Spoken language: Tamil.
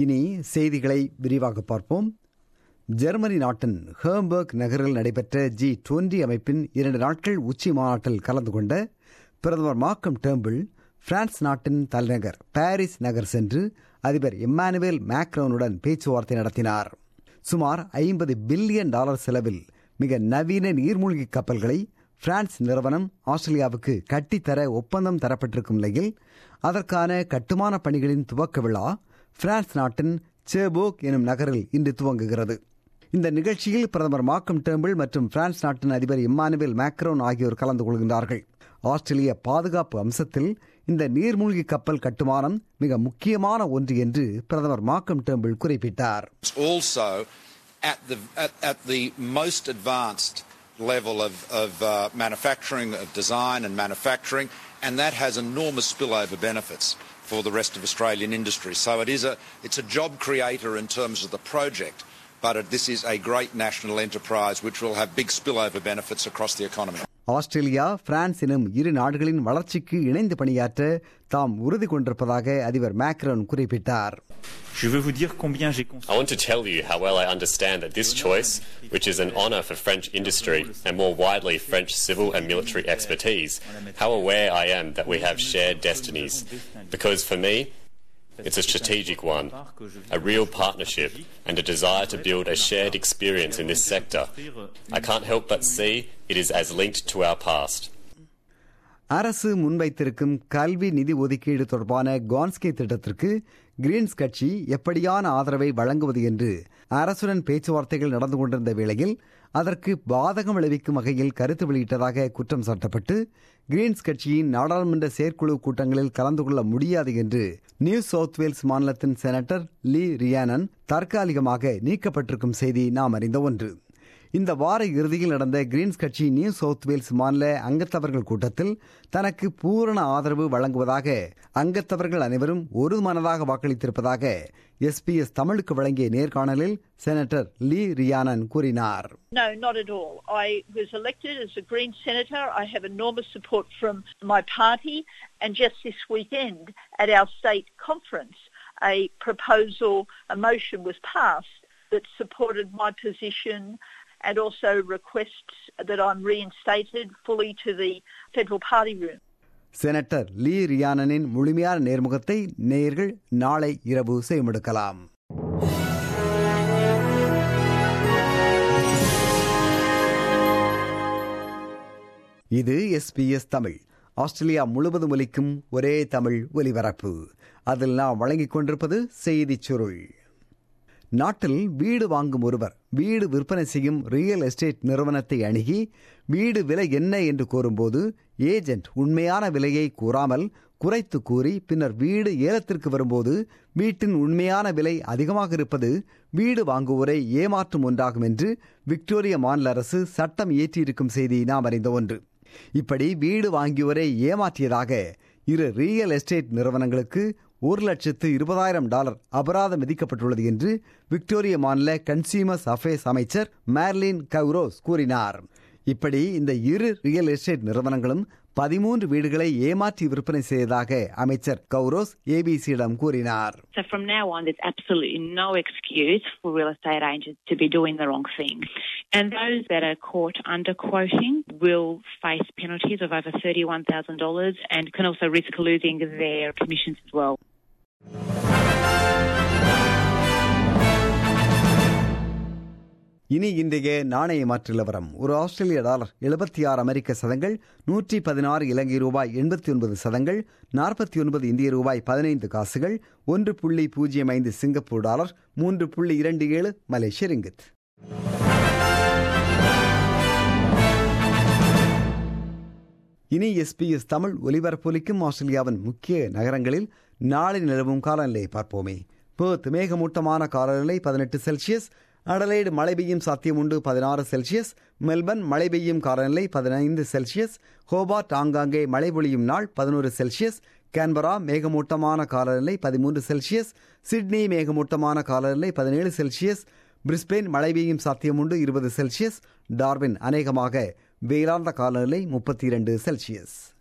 இனி செய்திகளை விரிவாக பார்ப்போம் ஜெர்மனி நாட்டின் ஹேம்பர்க் நகரில் நடைபெற்ற ஜி டுவெண்டி அமைப்பின் இரண்டு நாட்கள் உச்சி மாநாட்டில் கலந்து கொண்ட பிரதமர் மார்க்கம் டேம்பிள் பிரான்ஸ் நாட்டின் தலைநகர் பாரிஸ் நகர் சென்று அதிபர் இம்மானுவேல் மேக்ரோனுடன் பேச்சுவார்த்தை நடத்தினார் சுமார் ஐம்பது பில்லியன் டாலர் செலவில் மிக நவீன நீர்மூழ்கி கப்பல்களை பிரான்ஸ் நிறுவனம் ஆஸ்திரேலியாவுக்கு கட்டித்தர ஒப்பந்தம் தரப்பட்டிருக்கும் நிலையில் அதற்கான கட்டுமான பணிகளின் துவக்க விழா பிரான்ஸ் நாட்டின் சேபோக் எனும் நகரில் இன்று துவங்குகிறது இந்த நிகழ்ச்சியில் பிரதமர் மார்க்கம் டேம்பிள் மற்றும் பிரான்ஸ் நாட்டின் அதிபர் இம்மானுவேல் மேக்ரோன் ஆகியோர் கலந்து கொள்கின்றார்கள் ஆஸ்திரேலிய பாதுகாப்பு அம்சத்தில் இந்த நீர்மூழ்கி கப்பல் கட்டுமானம் மிக முக்கியமான ஒன்று என்று பிரதமர் மார்க்கம் டேம்பிள் குறிப்பிட்டார் It's also at the, at, at the most advanced level of, of uh, manufacturing, of design and manufacturing, and that has enormous spillover benefits for the rest of Australian industry. So it is a, it's a job creator in terms of the project, but it, this is a great national enterprise which will have big spillover benefits across the economy. Australia France எனும் இரு நாடுகளின் வளர்ச்சிக்கு இணைந்து பணியாற்ற தாம் உறுதி கொண்டிருப்பதாக அதிபர் மேக்ரோன் குறிப்பிட்டார் Je veux vous dire combien j'ai I want to tell you how well I understand that this choice, which is an honour for French industry and more widely French civil and military expertise, how aware I am that we have shared destinies. Because for me, it's a strategic one, a real partnership, and a desire to build a shared experience in this sector. I can't help but see it is as linked to our past. அரசு முன்வைத்திருக்கும் கல்வி நிதி ஒதுக்கீடு தொடர்பான கான்ஸ்கே திட்டத்திற்கு கிரீன்ஸ் கட்சி எப்படியான ஆதரவை வழங்குவது என்று அரசுடன் பேச்சுவார்த்தைகள் நடந்து கொண்டிருந்த வேளையில் அதற்கு பாதகம் விளைவிக்கும் வகையில் கருத்து வெளியிட்டதாக குற்றம் சாட்டப்பட்டு கிரீன்ஸ் கட்சியின் நாடாளுமன்ற செயற்குழு கூட்டங்களில் கலந்து கொள்ள முடியாது என்று நியூ சவுத் வேல்ஸ் மாநிலத்தின் செனட்டர் லீ ரியானன் தற்காலிகமாக நீக்கப்பட்டிருக்கும் செய்தி நாம் அறிந்த ஒன்று இந்த வார இறுதியில் நடந்த கிரீன்ஸ் கட்சி நியூ சவுத் வேல்ஸ் மாநில அங்கத்தவர்கள் கூட்டத்தில் தனக்கு பூரண ஆதரவு வழங்குவதாக அங்கத்தவர்கள் அனைவரும் ஒரு மனதாக வாக்களித்திருப்பதாக எஸ்பிஎஸ் தமிழுக்கு வழங்கிய நேர்காணலில் செனட்டர் லீ ரியானன் கூறினார் No, not at all. I was elected as a Green Senator. I have enormous support from my party. And just this weekend at our state conference, a proposal, a motion was passed that supported my position and also requests that I'm reinstated fully to the federal party room. Senator Lee ரியானனின் முழுமையான நேர்முகத்தை நேயர்கள் நாளை இரவு செய்யமெடுக்கலாம் இது எஸ்பிஎஸ் தமிழ் ஆஸ்திரேலியா முழுவதும் ஒலிக்கும் ஒரே தமிழ் ஒலிபரப்பு அதில் நாம் வழங்கிக் கொண்டிருப்பது செய்திச் சுருள் நாட்டில் வீடு வாங்கும் ஒருவர் வீடு விற்பனை செய்யும் ரியல் எஸ்டேட் நிறுவனத்தை அணுகி வீடு விலை என்ன என்று கூறும்போது ஏஜென்ட் உண்மையான விலையை கூறாமல் குறைத்து கூறி பின்னர் வீடு ஏலத்திற்கு வரும்போது வீட்டின் உண்மையான விலை அதிகமாக இருப்பது வீடு வாங்குவோரை ஏமாற்றும் ஒன்றாகும் என்று விக்டோரிய மாநில அரசு சட்டம் இயற்றியிருக்கும் செய்தி நாம் அறிந்த ஒன்று இப்படி வீடு வாங்கியோரை ஏமாற்றியதாக இரு ரியல் எஸ்டேட் நிறுவனங்களுக்கு ஒரு லட்சத்து இருபதாயிரம் டாலர் அபராதம் விதிக்கப்பட்டுள்ளது என்று விக்டோரிய மாநில கன்சியூமர்ஸ் அஃபேர்ஸ் அமைச்சர் மேர்லின் கவுரோஸ் கூறினார் இப்படி இந்த இரு ரியல் எஸ்டேட் நிறுவனங்களும் பதிமூன்று வீடுகளை ஏமாற்றி விற்பனை செய்ததாக அமைச்சர் கவுரோஸ் ஏபிசியிடம் கூறினார் So from now on, there's absolutely no excuse for real estate agents to be doing the wrong thing. And those that are caught underquoting will face penalties of over $31,000 and can also risk losing their commissions as well. இனி இன்றைய நாணய மாற்று நிலவரம் ஒரு ஆஸ்திரேலிய டாலர் எழுபத்தி ஆறு அமெரிக்க சதங்கள் நூற்றி பதினாறு இலங்கை ரூபாய் எண்பத்தி ஒன்பது சதங்கள் நாற்பத்தி ஒன்பது இந்திய ரூபாய் பதினைந்து காசுகள் ஒன்று புள்ளி பூஜ்ஜியம் ஐந்து சிங்கப்பூர் டாலர் மூன்று புள்ளி இரண்டு ஏழு மலேசிய ரிங்கித் இனி எஸ்பிஎஸ் தமிழ் ஒலிபரப்பொலிக்கும் ஆஸ்திரேலியாவின் முக்கிய நகரங்களில் நாளை நிலவும் காலநிலையை பார்ப்போமே பேர்த் மேகமூட்டமான காலநிலை பதினெட்டு செல்சியஸ் அடலைடு மழை பெய்யும் சாத்தியம் உண்டு பதினாறு செல்சியஸ் மெல்பர்ன் மழை பெய்யும் காலநிலை பதினைந்து செல்சியஸ் ஹோபார்ட் ஆங்காங்கே மழை பொழியும் நாள் பதினோரு செல்சியஸ் கேன்பரா மேகமூட்டமான காலநிலை பதிமூன்று செல்சியஸ் சிட்னி மேகமூட்டமான காலநிலை பதினேழு செல்சியஸ் பிரிஸ்பெயின் மழை பெய்யும் சாத்தியம் உண்டு இருபது செல்சியஸ் டார்வின் அநேகமாக வெயிலார்ந்த காலநிலை முப்பத்தி இரண்டு செல்சியஸ்